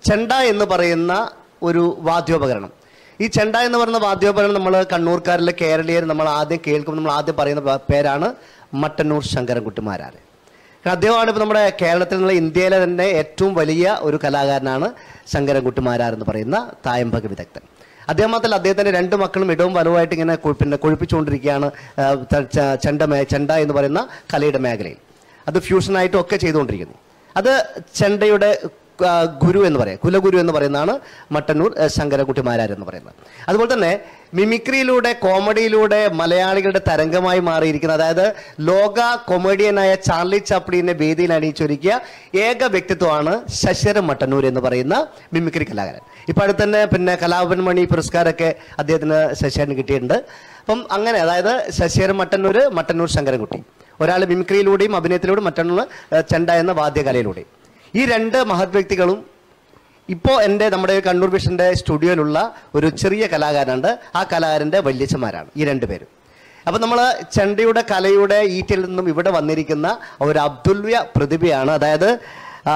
ചെണ്ട എന്ന് പറയുന്ന ഒരു വാദ്യോപകരണം ഈ ചെണ്ട എന്ന് പറയുന്ന വാദ്യോപകരണം നമ്മൾ കണ്ണൂർക്കാരിലെ കേരളീയർ നമ്മൾ ആദ്യം കേൾക്കുമ്പോൾ നമ്മൾ ആദ്യം പറയുന്ന പ- പേരാണ് മട്ടന്നൂർ ശങ്കരൻകുട്ടിമാരാണ് അദ്ദേഹമാണ് ഇപ്പോൾ നമ്മുടെ കേരളത്തിൽ നിന്നുള്ള ഇന്ത്യയിലെ തന്നെ ഏറ്റവും വലിയ ഒരു കലാകാരനാണ് ശങ്കരൻകുട്ടിമാരാർ എന്ന് പറയുന്ന തായമ്പക വിദഗ്ധൻ അദ്ദേഹം മാത്രമല്ല അദ്ദേഹത്തിൻ്റെ രണ്ട് മക്കളും ഇടവും വലവുമായിട്ട് ഇങ്ങനെ കൊ- പിന്നെ കൊഴിപ്പിച്ചുകൊണ്ടിരിക്കുകയാണ് ആ, ത- ച- ചെണ്ട മേ ചെണ്ട എന്ന് പറയുന്ന കലയുടെ മേഖലയിൽ അത് ഫ്യൂഷനായിട്ടും ഒക്കെ ചെയ്തുകൊണ്ടിരിക്കുന്നു അത് ചെണ്ടയുടെ ആ, ഗുരു എന്ന് പറയാം കുലഗുരു എന്ന് പറയുന്നതാണ് മട്ടന്നൂർ ആ, ശങ്കരകുട്ടിമാരാർ എന്ന് പറയുന്നത് അതുപോലെ തന്നെ മിമിക്രിയിലൂടെ കോമഡിയിലൂടെ മലയാളികളുടെ തരംഗമായി മാറിയിരിക്കുന്ന അതായത് ലോക കൊമേഡിയനായ ചാർലി ചാപ്ലിനെ വേദിയിൽ അണിയിച്ചൊരുക്കിയ ഏക വ്യക്തിത്വമാണ് ശശിധരൻ മട്ടന്നൂർ എന്ന് പറയുന്ന മിമിക്രി കലാകാരൻ ഇപ്പം അടുത്ത് തന്നെ പിന്നെ കലാഭവൻ മണി പുരസ്കാരമൊക്കെ അദ്ദേഹത്തിന് ശശിധരന് കിട്ടിയിട്ടുണ്ട് അപ്പം അങ്ങനെ അതായത് ശശിധരൻ മട്ടന്നൂർ മട്ടന്നൂർ ശങ്കരൻകുട്ടി ഒരാൾ മിമിക്രിയിലൂടെയും അഭിനയത്തിലൂടെയും മറ്റൊന്ന് ആ, ചെണ്ട എന്ന വാദ്യകലയിലൂടെയും ഈ രണ്ട് മഹത് വ്യക്തികളും ഇപ്പോൾ എൻ്റെ നമ്മുടെ കണ്ണൂർ വിഷൻ്റെ സ്റ്റുഡിയോയിലുള്ള ഒരു ചെറിയ കലാകാരനുണ്ട് ആ കലാകാരൻ്റെ വല്യച്ഛന്മാരാണ് ഈ രണ്ട് പേരും അപ്പം നമ്മൾ ചെണ്ടയുടെ കലയുടെ ഈറ്റിൽ നിന്നും ഇവിടെ വന്നിരിക്കുന്ന ഒരു അബ്ദുല്യ പ്രതിഭയാണ് അതായത് ആ,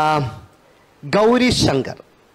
ഗൗരി ശങ്കർ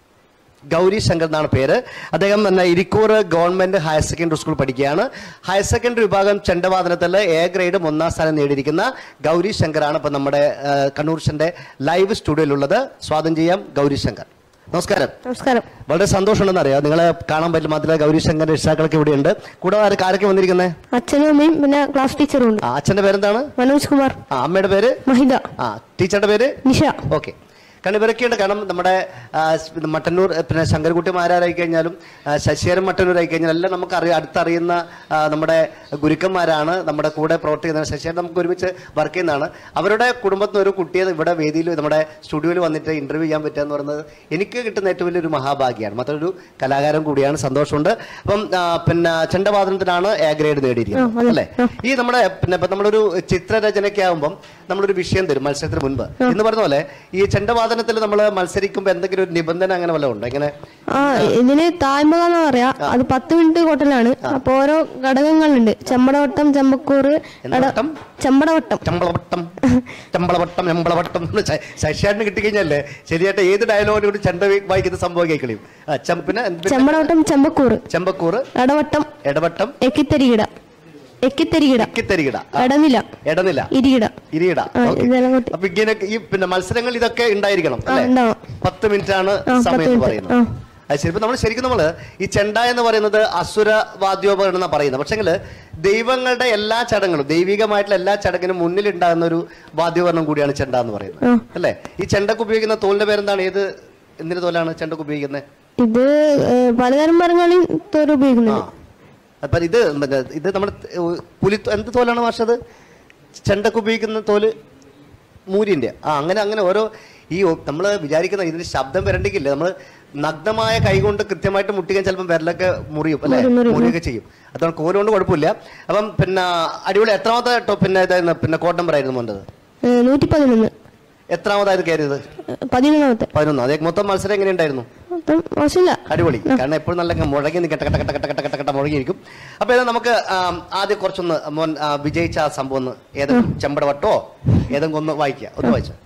ഗൗരി ശങ്കർ എന്നാണ് പേര് അദ്ദേഹം പിന്നെ Irikkur government higher secondary school പഠിക്കുകയാണ് ഹയർ സെക്കൻഡറി വിഭാഗം ചെണ്ടവാദനത്തിൽ എ ഗ്രേഡും ഒന്നാം സ്ഥാനം നേടിയിരിക്കുന്ന ഗൗരി ശങ്കറാണ് ഇപ്പം നമ്മുടെ ആ, കണ്ണൂർഷന്റെ ലൈവ് സ്റ്റുഡിയോയിലുള്ളത് സ്വാഗതം ചെയ്യാം ഗൗരി ശങ്കർ നമസ്കാരം നമസ്കാരം വളരെ സന്തോഷമുണ്ടെന്ന് അറിയാം നിങ്ങളെ കാണാൻ പറ്റും മാത്രമല്ല ഗൗരി ശങ്കറിന്റെ രക്ഷിതാക്കളൊക്കെ ഇവിടെയുണ്ട് കൂടെ ആര് ആരൊക്കെ വന്നിരിക്കുന്നത് അച്ഛനും അമ്മയും പിന്നെ ക്ലാസ് ടീച്ചറും ഉണ്ട് ആ അച്ഛന്റെ പേരെന്താണ് മനോജ് കുമാർ ആ അമ്മയുടെ പേര് മഹിത ആ ടീച്ചറുടെ പേര് നിഷ ഓക്കെ കാരണം ഇവരൊക്കെയുണ്ട് കാരണം നമ്മുടെ ആ, സ് ഇത് മട്ടന്നൂർ ഏ, പിന്നെ ശങ്കരകുട്ടിമാരായി കഴിഞ്ഞാലും ആ, ശശിധരൻ മട്ടന്നൂർ ആയി കഴിഞ്ഞാൽ എല്ലാം നമുക്ക് അറിയാം അടുത്തറിയുന്ന ആ, നമ്മുടെ ഗുരുക്കന്മാരാണ് നമ്മുടെ കൂടെ പ്രവർത്തിക്കുന്ന ശശിധരൻ നമുക്ക് ഒരുമിച്ച് വർക്ക് ചെയ്യുന്നതാണ് അവരുടെ കുടുംബത്തിൽ നിന്ന് ഒരു കുട്ടിയെ ഇവിടെ വേദിയിൽ നമ്മുടെ സ്റ്റുഡിയോയിൽ വന്നിട്ട് ഇന്റർവ്യൂ ചെയ്യാൻ പറ്റുക എന്ന് പറയുന്നത് എനിക്ക് കിട്ടുന്ന ഏറ്റവും വലിയൊരു മഹാഭാഗ്യമാണ് മറ്റൊരു കലാകാരൻ കൂടിയാണ് സന്തോഷമുണ്ട് അപ്പം ആ, പിന്നെ ചെണ്ടവാദനത്തിനാണ് എ ഗ്രേഡ് നേടിയിരിക്കുന്നത് ആ, അതെ. അല്ലേ ഈ നമ്മുടെ പിന്നെ ഇപ്പൊ നമ്മളൊരു ചിത്രരചനയ്ക്ക് ആകുമ്പം നമ്മളൊരു വിഷയം തരും മത്സരത്തിന് മുൻപ് എന്ന് പറഞ്ഞ പോലെ ഈ ചെണ്ടവാദനത്തിൽ നമ്മൾ മത്സരിക്കുമ്പോൾ എന്തെങ്കിലും ഒരു നിബന്ധന അങ്ങനെ വല്ലതും ഉണ്ടോ ഇങ്ങനെ ആ ഇതിന് തായ്മക എന്ന് പറയാ അത് പത്ത് മിനിറ്റ് കൊട്ടലാണ് അപ്പൊ ഓരോ ഘടകങ്ങളുണ്ട് ചെമ്പടവട്ടം ചെമ്പക്കൂറ് എന്ത് വട്ടം? ചെമ്പടവട്ടം ചമ്പളവട്ടം ചമ്പളവട്ടം എമ്പളവട്ടം ശശിയാട്ടിന് കിട്ടിക്കഴിഞ്ഞല്ലേ ശരിയായിട്ട് ഏത് ഡയലോഗിലും കൂടി ചെണ്ട വായിക്കുന്ന സംഭവം കേൾക്കളിയും ആ, ചം- പിന്നെ എന്ത് പിന്നെ? ചെമ്പടവട്ടം ചെമ്പക്കൂറ് ചെമ്പക്കൂറ് എടവട്ടം എടവട്ടം എക്കിത്തരികിട എക്കിത്തരികിട ഇക്കിത്തരികിട ആ, എടനില എടനില ഇരികിട ഇരിയിട ആ, ഓക്കേ. ഇതെല്ലാം കൂട്ടി. അപ്പൊ ഇങ്ങനെ ഈ പിന്നെ മത്സരങ്ങൾ ഇതൊക്കെ ഉണ്ടായിരിക്കണം ആ, അല്ലേ ഉണ്ടാവും. പത്ത് മിനിറ്റ് ആണ് ആ, പത്ത് സമയം എന്ന് മിനിറ്റ്. പറയുന്നത് ആ. അത് ശരി ഇപ്പൊ നമ്മൾ ശരിക്കും നമ്മള് ഈ ചെണ്ട എന്ന് പറയുന്നത് അസുര വാദ്യോപകരണം എന്നാ പറയുന്നത് പക്ഷെങ്കിൽ ദൈവങ്ങളുടെ എല്ലാ ചടങ്ങുകളും ദൈവികമായിട്ടുള്ള എല്ലാ ചടങ്ങിനും മുന്നിൽ ഉണ്ടാകുന്ന ഒരു വാദ്യോപകരണം കൂടിയാണ് ചെണ്ട എന്ന് പറയുന്നത് ആ. അല്ലേ ഈ ചെണ്ടക്ക് ഉപയോഗിക്കുന്ന തോലിന്റെ പേരെന്താണ് ഏത് എന്തിന്റെ തോലാണ് ചെണ്ടക്ക് ഉപയോഗിക്കുന്നത് ഇത് ഏ, പലതരം മരങ്ങളിൽ തോര ആ ഉപയോഗിക്കുന്നുണ്ട് അപ്പൊ ഇത് മറ്റേ ഇത് നമ്മുടെ പുലി എന്ത് തോലാണ് മാഷത് ചെണ്ടക്ക് ഉപയോഗിക്കുന്ന തോല് മൂരിന്റെ ആ അങ്ങനെ അങ്ങനെ ഓരോ ഈ നമ്മൾ വിചാരിക്കുന്ന ഇതിന് ശബ്ദം വരണ്ടെങ്കില്ലേ നമ്മൾ നഗ്നമായ കൈകൊണ്ട് കൃത്യമായിട്ട് മുട്ടിക്കാൻ ചിലപ്പോൾ വിരലൊക്കെ മുറിയും അല്ലെ മുറിയും, മുറിയും. മുറിയൊക്കെ ചെയ്യും അതാണ് കോലുകൊണ്ട് കുഴപ്പമില്ല അപ്പം പിന്നെ അടിപൊളി എത്രാമത്തെ ടോ- പിന്നെ ഇതായിരുന്നു പിന്നെ കോഡ് നമ്പർ ആയിരുന്നു മോണ്ടത് ഏ, നൂറ്റി പതിനൊന്ന് എത്രാമതായത് കയറിയത് ഏ, പതിനൊന്നാമത്തെ പതിനൊന്ന് അതേ മൊത്തം മത്സരം എങ്ങനെയുണ്ടായിരുന്നു മൊത്തം മോശമില്ല അടിപൊളി കാരണം എപ്പോഴും നല്ല ഇങ്ങ് മുഴങ്ങി നിൽക്കട്ട കട്ട കട്ട കട്ട കട്ട കട്ട മുഴങ്ങിയിരിക്കും അപ്പൊ ഇത് നമുക്ക് ആം, ആദ്യം കുറച്ചൊന്ന് മോൻ ആ, വിജയിച്ച ആ സംഭവം ഒന്ന് ഏതെങ്കിലും ചെമ്പടവട്ടോ ഏതെങ്കിലും ഒന്ന് വായിക്കുക ഒന്ന് വായിച്ചു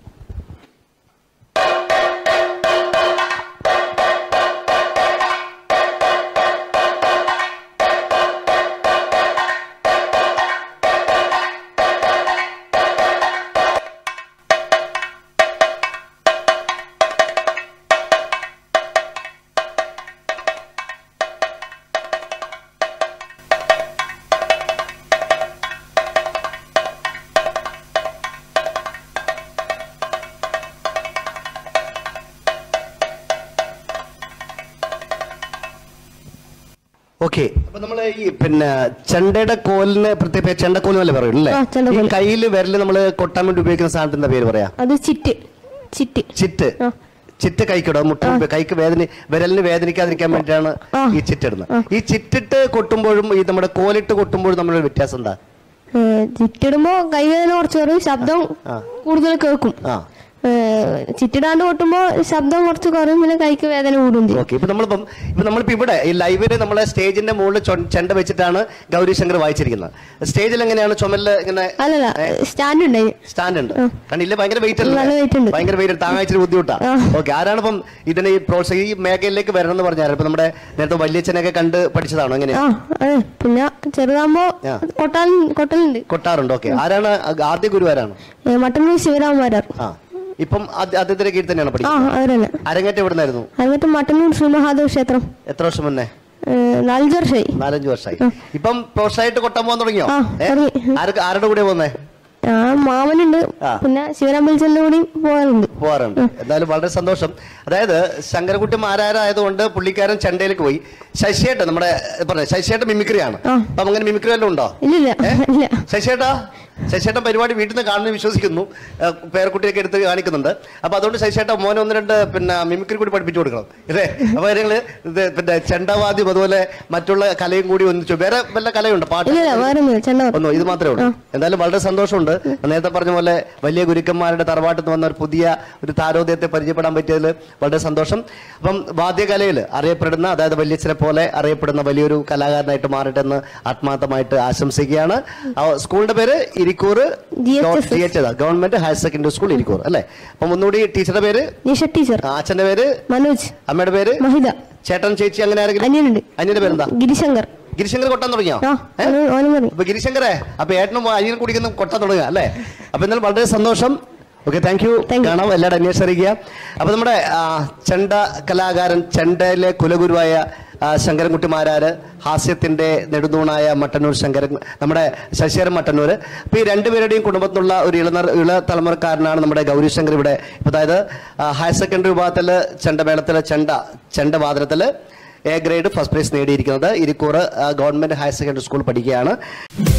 ഓക്കെ അപ്പൊ നമ്മള് ഈ പിന്നെ ചെണ്ടയുടെ കോലിന് പ്രത്യേക ചെണ്ടക്കോലും അല്ലേ പറയുള്ളൂ ആ, അല്ലേ ചെണ്ടക്കോൽ. ഈ കയ്യിൽ വിരല് നമ്മള് കൊട്ടാൻ വേണ്ടി ഉപയോഗിക്കുന്ന സാധനത്തിന്റെ പേര് പറയാ അത് ചിറ്റ് ചിറ്റ് ചിറ്റ് ആ. ചിറ്റ് കൈക്കിടുക മുട്ട കൈക്ക് വേദന വിരലിന് വേദനിക്കാതിരിക്കാൻ വേണ്ടിയിട്ടാണ് ആ. ഈ ചിറ്റിടുന്നത് ഈ ചിറ്റിട്ട് കൊട്ടുമ്പോഴും ഈ നമ്മുടെ കോലിട്ട് കൊട്ടുമ്പോഴും തമ്മിലുള്ള വ്യത്യാസം എന്താ ഏ, ചിറ്റിടുമ്പോ കൈവേദന കുറച്ച് കുറയും ശബ്ദം ആ. കൂടുതൽ കേൾക്കും ആ ഏ, ചിറ്റിടാണ്ട് കൊട്ടുമ്പോ ശബ്ദം കുറച്ച് കുറയും പിന്നെ കൈക്ക് വേദന കൂടും ചെയ്യും ഓക്കെ ഇപ്പൊ നമ്മളിപ്പം ഇപ്പൊ നമ്മളിപ്പോ ഇവിടെ ഈ ലൈവില് നമ്മളെ സ്റ്റേജിന്റെ മുകളിൽ ചൊ- ചെണ്ട വെച്ചിട്ടാണ് ഗൗരി ശങ്കർ വായിച്ചിരിക്കുന്നത് സ്റ്റേജിൽ എങ്ങനെയാണ് ചുമലില് ഇങ്ങനെ അല്ലല്ല സ്റ്റാൻഡ് ഉണ്ട് അതിന്. സ്റ്റാൻഡ് ഉണ്ട് കാരണം ഇല്ല ഭയങ്കര വെയിറ്റ് നല്ല അല്ലേ weight ഉണ്ട്. ഭയങ്കര വെയിറ്റ് താങ്ങാൻ ഇച്ചിരി ബുദ്ധിമുട്ടാ ആ. ഓക്കെ ആരാണ് ഇപ്പം ഇതിനെ ഈ പ്രോത്സാഹി ഈ മേഖലയിലേക്ക് വരണം എന്ന് പറഞ്ഞാൽ ഇപ്പൊ നമ്മുടെ നേരത്തെ വല്യച്ഛനൊക്കെ കണ്ട് പഠിച്ചതാണോ എങ്ങനെയാ ആ അതെ പിന്നെ ചെറുതാകുമ്പോ ആ. കൊട്ടാൻ കൊട്ടലുണ്ട് കൊട്ടാറുണ്ട് ഓക്കെ ആരാണ് ആദ്യ ഗുരു ആരാണ് ഏ, മട്ടന്നൂർ ശിവരാമൻ ആ ഇപ്പം ആദ്യ- ആദ്യത്തിന്റെ കീഴിൽ തന്നെയാണ് ആ പഠിക്കുന്നത് അവർ തന്നെ അരങ്ങേറ്റം എവിടുന്നായിരുന്നു എന്നിട്ട് മട്ടന്നൂർ ശ്രീ മഹാദേവ് ക്ഷേത്രം എത്ര വർഷം മുന്നേ ഏ, നാലഞ്ച് വർഷമായി നാലഞ്ച് വർഷമായി ഇപ്പം പ്രോത്സാഹമായിട്ട് കൊട്ടാൻ പോകാൻ തുടങ്ങിയോ ആ, ഏ? തുടങ്ങി. ആരൊക്കെ ആരുടെ കൂടെ പോകുന്നേ ആ മാമനുണ്ട് ആ. പിന്നെ ശിവരാമ്പലിച്ചന്റെ കൂടി പോകാറുണ്ട് പോകാറുണ്ട് എന്തായാലും വളരെ സന്തോഷം അതായത് ശങ്കരകുട്ടി മാരാരായതുകൊണ്ട് പുള്ളിക്കാരൻ ചെണ്ടയിലേക്ക് പോയി ശശിയേട്ടൻ നമ്മുടെ പറഞ്ഞ ശശിയേട്ടൻ മിമിക്രിയാണ് ആ. അപ്പം അങ്ങനെ മിമിക്രി വല്ലതും ഉണ്ടോ ഇല്ലില്ല ഇല്ല ശശിയേട്ടാ ശശിയേട്ടൻ പരിപാടി വീട്ടിൽ നിന്ന് കാണുന്നു വിശ്വസിക്കുന്നു ഏഹ് പേരക്കുട്ടിയൊക്കെ എടുത്ത് കാണിക്കുന്നുണ്ട് അപ്പൊ അതുകൊണ്ട് ശശിയേട്ട മോനെ ഒന്ന് രണ്ട് പിന്നെ മിമിക്രി കൂടി പഠിപ്പിച്ചു കൊടുക്കണം ഇല്ലേ അപ്പൊ നിങ്ങള് ഇത് പിന്നെ ചെണ്ടവാദ്യം അതുപോലെ മറ്റുള്ള കലയും കൂടി ഒന്നിച്ചു വേറെ വല്ല കലയുണ്ടോ പാട്ട് ഇല്ലില്ല വേറെ ഒന്നുമില്ല ചെണ്ട ഒന്നോ ഇത് മാത്രമേ ഉള്ളൂ എന്തായാലും വളരെ സന്തോഷമുണ്ട് നേരത്തെ പറഞ്ഞ പോലെ വലിയ ഗുരുക്കന്മാരുടെ തറവാട്ടിൽ നിന്ന് വന്ന ഒരു പുതിയ ഒരു താരോദയത്തെ പരിചയപ്പെടാൻ പറ്റിയതിൽ വളരെ സന്തോഷം അപ്പം വാദ്യകലയിൽ അറിയപ്പെടുന്ന അതായത് വല്യച്ഛനെ പോലെ അറിയപ്പെടുന്ന വലിയൊരു കലാകാരനായിട്ട് മാറട്ടെ എന്ന് ആത്മാർത്ഥമായിട്ട് ആശംസിക്കുകയാണ് ആ, സ്കൂളിന്റെ പേര് Irikkur GHS. G H government higher secondary school Irikkur അല്ലേ അപ്പം ഒന്നുകൂടി ടീച്ചറുടെ പേര് നിഷ ടീച്ചർ ആ, അച്ഛന്റെ പേര് മനോജ് അമ്മയുടെ പേര് മഹിത ചേട്ടൻ ചേച്ചി അങ്ങനെ ആരെങ്കിലും അനിയനുണ്ട് അനിയന്റെ പേരെന്താ ഗിരിശങ്കർ ഗിരിശങ്കർ കൊട്ടാൻ തുടങ്ങിയോ ആ ഏ? ഓനും- ഓനും പറയും അപ്പൊ ഗിരിശങ്കറെ അപ്പൊ ഏട്ടനും അയ്യനും കുടിക്കുന്ന കൊട്ട തുടങ്ങുക അല്ലേ അപ്പൊ എന്നാലും വളരെ സന്തോഷം okay thank you Thank you. കാണാം എല്ലാവരും അന്വേഷിച്ചറിയിക്കുക അപ്പൊ നമ്മുടെ ആ, ചെണ്ട കലാകാരൻ ചെണ്ടയിലെ കുലഗുരുവായ ആ, ശങ്കരൻകുട്ടി മാരാര് ഹാസ്യത്തിന്റെ നെടുന്തൂണായ മട്ടന്നൂർ ശങ്കരൻ നമ്മുടെ ശശിധരൻ മട്ടന്നൂർ അപ്പൊ ഈ രണ്ടുപേരുടെയും കുടുംബത്തിലുള്ള ഒരു ഇളനർ ഇള തലമുറക്കാരനാണ് നമ്മുടെ ഗൗരി ശങ്കർ ഇവിടെ ഇപ്പൊ അതായത് ആ, ഹയർ സെക്കൻഡറി വിഭാഗത്തില് ചെണ്ടമേളത്തില് ചെണ്ട ചെണ്ടവാദനത്തില് എ ഗ്രേഡ് ഫസ്റ്റ് പ്രൈസ് നേടിയിരിക്കുന്നത് ഇരിക്കൂർ ആ, ഗവൺമെന്റ് ഹയർ സെക്കൻഡറി സ്കൂൾ പഠിക്കുകയാണ്